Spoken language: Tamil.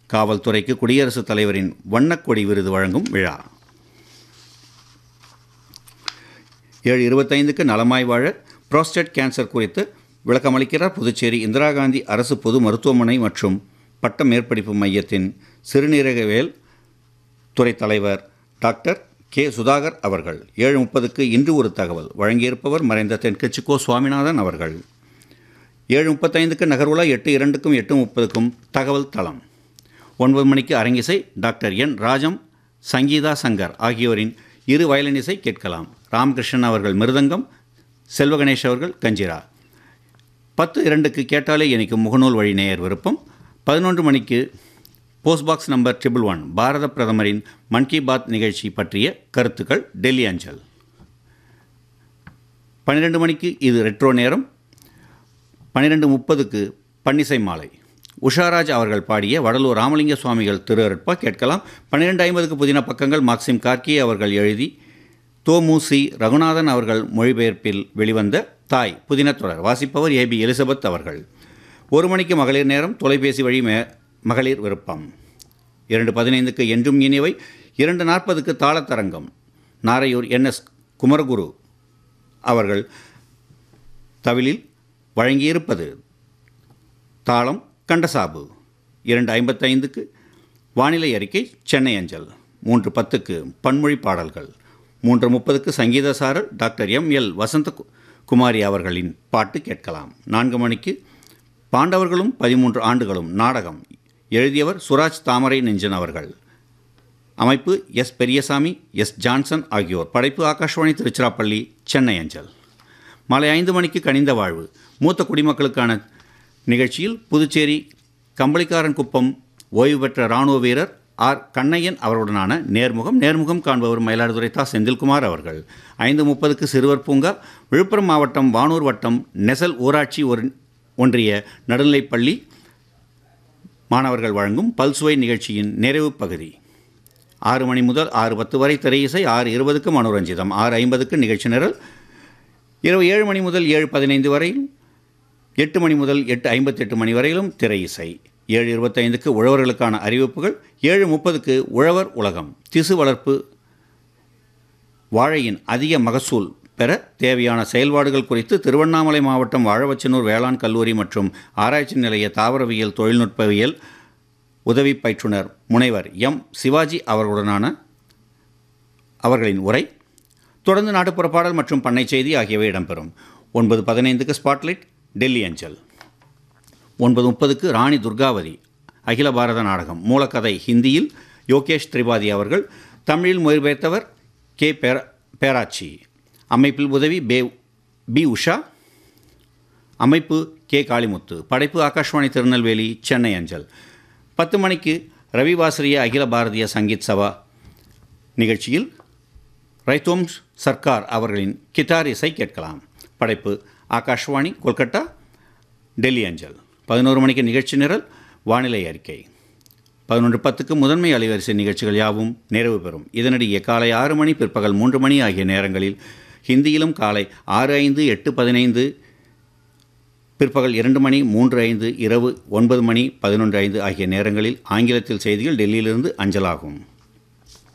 காவல்துறைக்கு குடியரசுத் தலைவரின் வண்ணக்கொடி விருது வழங்கும் விழா ஏழு இருபத்தைந்துக்கு நலமாய் வாழ புரோஸ்டேட் கேன்சர் குறித்து விளக்கமளிக்கிறார் புதுச்சேரி இந்திரா காந்தி அரசு பொது மருத்துவமனை மற்றும் பட்ட மேற்படிப்பு மையத்தின் சிறுநீரகவியல் துறை தலைவர் டாக்டர் கே சுதாகர் அவர்கள் ஏழு முப்பதுக்கு இன்று ஒரு தகவல் வழங்கியிருப்பவர் மறைந்த தென்கட்சி கோ சுவாமிநாதன் அவர்கள் ஏழு முப்பத்தைந்துக்கு நகர்வுலா எட்டு இரண்டுக்கும் எட்டு முப்பதுக்கும் தகவல் தளம் ஒன்பது மணிக்கு அரங்கிசை டாக்டர் என் ராஜம் சங்கீதா சங்கர் ஆகியோரின் இரு வயலினிசை கேட்கலாம் ராமகிருஷ்ணன் அவர்கள் மிருதங்கம் செல்வகணேஷ் அவர்கள் கஞ்சிரா பத்து இரண்டுக்கு கேட்டாலே எனக்கு முகநூல் வழி நேயர் விருப்பம் பதினொன்று மணிக்கு post box number triple one பாரத பிரதமரின் மன் கி பாத் நிகழ்ச்சி பற்றிய கருத்துக்கள் டெல்லி அஞ்சல் பன்னிரெண்டு மணிக்கு இது ரெட்ரோ நேரம் பன்னிரெண்டு முப்பதுக்கு பன்னிசை மாலை உஷாராஜ் அவர்கள் பாடிய வடலூர் ராமலிங்க சுவாமிகள் திருஅருட்பா கேட்கலாம் பன்னிரெண்டு ஐம்பதுக்கு புதின பக்கங்கள் மாக்சிம் கார்கி அவர்கள் எழுதி தோமுசி ரகுநாதன் அவர்கள் மொழிபெயர்ப்பில் வெளிவந்த தாய் புதின தொடர் வாசிப்பவர் ஏபி எலிசபெத் அவர்கள் ஒரு மணிக்கு மகளிர் நேரம் தொலைபேசி வழி மே மகளிர் விருப்பம் இரண்டு பதினைந்துக்கு என்றும் இனியவை இரண்டு நாற்பதுக்கு தாளத்தரங்கம் நாரையூர் என்எஸ் குமரகுரு அவர்கள் தவிலில் வழங்கியிருப்பது தாளம் கண்டசாபு இரண்டு ஐம்பத்தைந்துக்கு வானிலை அறிக்கை சென்னை அஞ்சல் மூன்று பத்துக்கு பன்மொழி பாடல்கள் மூன்று முப்பதுக்கு சங்கீத சாரல் டாக்டர் எம் எல் வசந்த கு- குமாரி அவர்களின் பாட்டு கேட்கலாம் நான்கு மணிக்கு பாண்டவர்களும் பதிமூன்று ஆண்டுகளும் நாடகம் எழுதியவர் சுராஜ் தாமரை நெஞ்சன் அவர்கள் அமைப்பு எஸ் பெரியசாமி எஸ் ஜான்சன் ஆகியோர் படைப்பு ஆகாஷ்வாணி திருச்சிராப்பள்ளி சென்னை அஞ்சல் மாலை ஐந்து மணிக்கு கனிந்த வாழ்வு மூத்த குடிமக்களுக்கான நிகழ்ச்சியில் புதுச்சேரி கம்பளிக்காரன் குப்பம் ஓய்வு பெற்ற இராணுவ வீரர் ஆர் கண்ணையன் அவருடனான நேர்முகம் நேர்முகம் காண்பவர் மயிலாடுதுறை தா செந்தில்குமார் அவர்கள் ஐந்து முப்பதுக்கு சிறுவர் பூங்கா விழுப்புரம் மாவட்டம் வானூர் வட்டம் நெசல் ஊராட்சி ஒரு ஒன்றிய நடுநிலைப்பள்ளி மாணவர்கள் வழங்கும் பல்சுவை நிகழ்ச்சியின் நிறைவு பகுதி ஆறு மணி முதல் ஆறு பத்து வரை திரையிசை ஆறு இருபதுக்கு மனோரஞ்சிதம் ஆறு ஐம்பதுக்கு நிகழ்ச்சி நிரல் இரவு ஏழு மணி முதல் ஏழு பதினைந்து வரையில் எட்டு மணி முதல் எட்டு ஐம்பத்தெட்டு மணி வரையிலும் திரை இசை ஏழு இருபத்தைந்துக்கு உழவர்களுக்கான அறிவிப்புகள் ஏழு முப்பதுக்கு உழவர் உலகம் திசு வளர்ப்பு வாழையின் அதிக மகசூல் பெற தேவையான செயல்பாடுகள் குறித்து திருவண்ணாமலை மாவட்டம் வாழவச்சனூர் வேளாண் கல்லூரி மற்றும் ஆராய்ச்சி நிலைய தாவரவியல் தொழில்நுட்பவியல் உதவி பயிற்றுனர் முனைவர் எம் சிவாஜி அவர்களுடனான அவர்களின் உரை தொடர்ந்து நாட்டுப்புற பாடல் மற்றும் பண்ணை செய்தி ஆகியவை இடம்பெறும் ஒன்பது பதினைந்துக்கு ஸ்பாட்லைட் டெல்லி அஞ்சல் ஒன்பது முப்பதுக்கு ராணி துர்காவதி அகில பாரத நாடகம் மூலக்கதை ஹிந்தியில் யோகேஷ் திரிபாதி அவர்கள் தமிழில் மொழிபெயர்த்தவர் கே பேர பேராச்சி அமைப்பில் உதவி பே பி உஷா அமைப்பு கே காளிமுத்து படைப்பு ஆகாஷ்வாணி திருநெல்வேலி சென்னை அஞ்சல் பத்து மணிக்கு ரவிவாசரிய அகில பாரதிய சங்கீத் சபா நிகழ்ச்சியில் ரைத்தோம் சர்க்கார் அவர்களின் கிட்டார் இசை கேட்கலாம் படைப்பு ஆகாஷ்வாணி கொல்கட்டா டெல்லி அஞ்சல் பதினோரு மணிக்கு நிகழ்ச்சி நிரல் வானிலை அறிக்கை பதினொன்று பத்துக்கு முதன்மை அலைவரிசை நிகழ்ச்சிகள் யாவும் நிறைவு பெறும் இதனிடையே காலை ஆறு மணி பிற்பகல் மூன்று மணி ஆகிய நேரங்களில் ஹிந்தியிலும் காலை ஆறு ஐந்து எட்டு பதினைந்து பிற்பகல் இரண்டு மணி மூன்று ஐந்து இரவு ஒன்பது மணி பதினொன்று ஐந்து ஆகிய நேரங்களில் ஆங்கிலத்தில் செய்திகள் டெல்லியிலிருந்து அஞ்சலாகும்